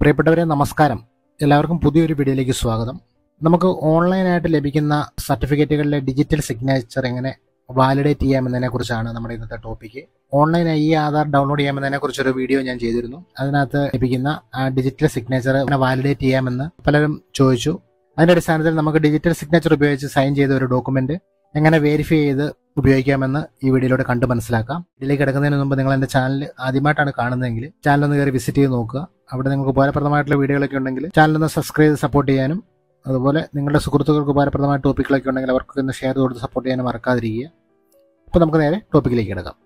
പ്രിയപ്പെട്ടവരെ നമസ്കാരം എല്ലാവർക്കും പുതിയൊരു വീഡിയോയിലേക്ക് സ്വാഗതം നമുക്ക് ഓൺലൈനായിട്ട് ലഭിക്കുന്ന സർട്ടിഫിക്കറ്റുകളിലെ ഡിജിറ്റൽ സിഗ്നേച്ചർ എങ്ങനെ വാലിഡേറ്റ് ചെയ്യാമെന്നതിനെ കുറിച്ചാണ് നമ്മുടെ ഇന്നത്തെ ടോപ്പിക്ക് ഓൺലൈനായി ഈ ആധാർ ഡൗൺലോഡ് ചെയ്യാമെന്നതിനെ കുറിച്ചൊരു വീഡിയോ ഞാൻ ചെയ്തിരുന്നു അതിനകത്ത് ലഭിക്കുന്ന ആ ഡിജിറ്റൽ സിഗ്നേച്ചർ എങ്ങനെ വാലിഡേറ്റ് ചെയ്യാമെന്ന് പലരും ചോദിച്ചു അതിന്റെ അടിസ്ഥാനത്തിൽ നമുക്ക് ഡിജിറ്റൽ സിഗ്നേച്ചർ ഉപയോഗിച്ച് സൈൻ ചെയ്ത ഒരു ഡോക്യുമെന്റ് എങ്ങനെ വെരിഫൈ ചെയ്ത് ഉപയോഗിക്കാമെന്ന് ഈ വീഡിയോയിലൂടെ കണ്ട് മനസ്സിലാക്കാം ഇതിലേക്ക് കിടക്കുന്നതിന് മുമ്പ് നിങ്ങൾ എന്റെ ചാനൽ ആദ്യമായിട്ടാണ് കാണുന്നതെങ്കിൽ ചാനൽ ഒന്ന് കയറി വിസിറ്റ് ചെയ്ത് നോക്കുക അവിടെ നിങ്ങൾക്ക് ഉപകാരപ്രദമായിട്ടുള്ള വീഡിയോകളൊക്കെ ഉണ്ടെങ്കിൽ ചാനൽ ഒന്ന് സബ്സ്ക്രൈബ് ചെയ്ത് സപ്പോർട്ട് ചെയ്യാനും അതുപോലെ നിങ്ങളുടെ സുഹൃത്തുക്കൾക്ക് ഉപകാരപ്രദമായ ടോപ്പിക്കുകളൊക്കെ ഉണ്ടെങ്കിൽ അവർക്ക് ഒന്ന് ഷെയർ കൊടുത്ത് സപ്പോർട്ട് ചെയ്യാനും മറക്കാതിരിക്കുക അപ്പോൾ നമുക്ക് നേരെ ടോപ്പിക്കിലേക്ക് കിടക്കാം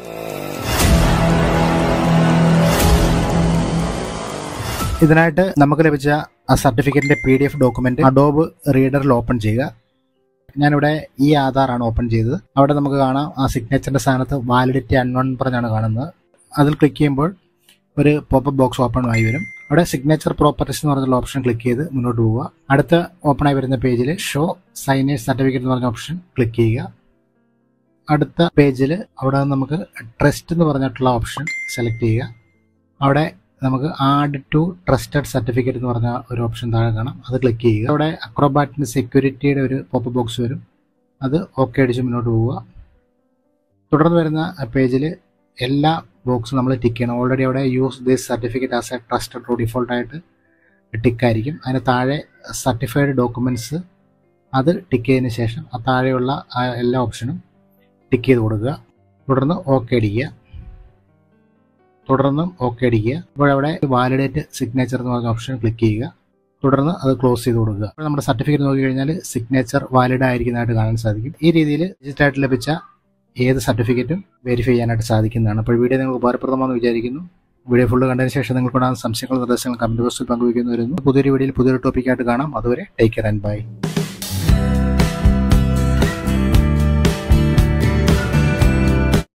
ഇതിനായിട്ട് നമുക്ക് ലഭിച്ച ആ സർട്ടിഫിക്കറ്റിന്റെ P D F document Adobe റീഡറിൽ ഓപ്പൺ ചെയ്യുക ഞാനിവിടെ ഈ ആധാറാണ് ഓപ്പൺ ചെയ്തത് അവിടെ നമുക്ക് കാണാം ആ സിഗ്നേച്ചറിന്റെ സ്ഥാനത്ത് വാലിഡിറ്റി അൺനോൺ പറഞ്ഞാണ് കാണുന്നത് അതിൽ ക്ലിക്ക് ചെയ്യുമ്പോൾ ഒരു പോപ്പപ്പ് ബോക്സ് ഓപ്പൺ ആയി വരും അവിടെ സിഗ്നേച്ചർ പ്രോപ്പർട്ടീസ് എന്ന് പറഞ്ഞുള്ള ഓപ്ഷൻ ക്ലിക്ക് ചെയ്ത് മുന്നോട്ട് പോവുക അടുത്ത ഓപ്പൺ ആയി വരുന്ന പേജിൽ ഷോ സൈനേഴ്സ് സർട്ടിഫിക്കറ്റ് എന്ന് പറഞ്ഞ ഓപ്ഷൻ ക്ലിക്ക് ചെയ്യുക അടുത്ത പേജിൽ അവിടെ നിന്ന് നമുക്ക് ട്രസ്റ്റ് എന്ന് പറഞ്ഞിട്ടുള്ള ഓപ്ഷൻ സെലക്ട് ചെയ്യുക അവിടെ നമുക്ക് ആഡ് ടു ട്രസ്റ്റഡ് സർട്ടിഫിക്കറ്റ് എന്ന് പറഞ്ഞ ഒരു ഓപ്ഷൻ താഴെ കാണാം അത് ക്ലിക്ക് ചെയ്യുക അവിടെ അക്രോബാറ്റിന് സെക്യൂരിറ്റിയുടെ ഒരു പോപ്പ് ബോക്സ് വരും അത് ഓക്കെ അടിച്ച് മുന്നോട്ട് പോവുക തുടർന്ന് വരുന്ന പേജിൽ എല്ലാ ബോക്സും നമ്മൾ ടിക്ക് ചെയ്യണം ഓൾറെഡി അവിടെ use this certificate as a trusted root default ആയിട്ട് ടിക്കായിരിക്കും അതിന് താഴെ സർട്ടിഫൈഡ് ഡോക്യുമെൻറ്റ്സ് അത് ടിക്ക് ചെയ്തതിന് ശേഷം ആ താഴെയുള്ള ആ എല്ലാ ഓപ്ഷനും ടിക്ക് ചെയ്ത് കൊടുക്കുക തുടർന്ന് ഓക്കെ അടിക്കുക തുടർന്ന് ഓക്കെ അടിക്കുക അപ്പോൾ അവിടെ വാലിഡേറ്റ് സിഗ്നേച്ചർ എന്ന് പറഞ്ഞ ഓപ്ഷൻ ക്ലിക്ക് ചെയ്യുക തുടർന്ന് അത് ക്ലോസ് ചെയ്ത് കൊടുക്കുക അപ്പോൾ നമ്മുടെ സർട്ടിഫിക്കറ്റ് നോക്കി കഴിഞ്ഞാൽ സിഗ്നേച്ചർ വാലിഡ് ആയിരിക്കുന്നതായിട്ട് കാണാൻ സാധിക്കും ഈ രീതിയിൽ ഡിജിറ്റായിട്ട് ലഭിച്ച ഏത് സർട്ടിഫിക്കറ്റും വെരിഫൈ ചെയ്യാനായിട്ട് സാധിക്കുന്നതാണ് അപ്പോൾ വീഡിയോ നിങ്ങൾക്ക് ഉപകാരപ്രദമാണെന്ന് വിചാരിക്കുന്നു വീഡിയോ ഫുള്ള് കണ്ടതിന് ശേഷം നിങ്ങൾക്കുണ്ടാകുന്ന സംശയങ്ങളും നിർദ്ദേശങ്ങളും കമന്റ് ബോക്സിൽ പങ്കുവയ്ക്കുന്നു വരുന്നു പുതിയൊരു വീഡിയോയിൽ പുതിയൊരു ടോപ്പിക്കായിട്ട് കാണാം അതുവരെ ടേക്ക് കെയർ ആൻഡ് ബൈ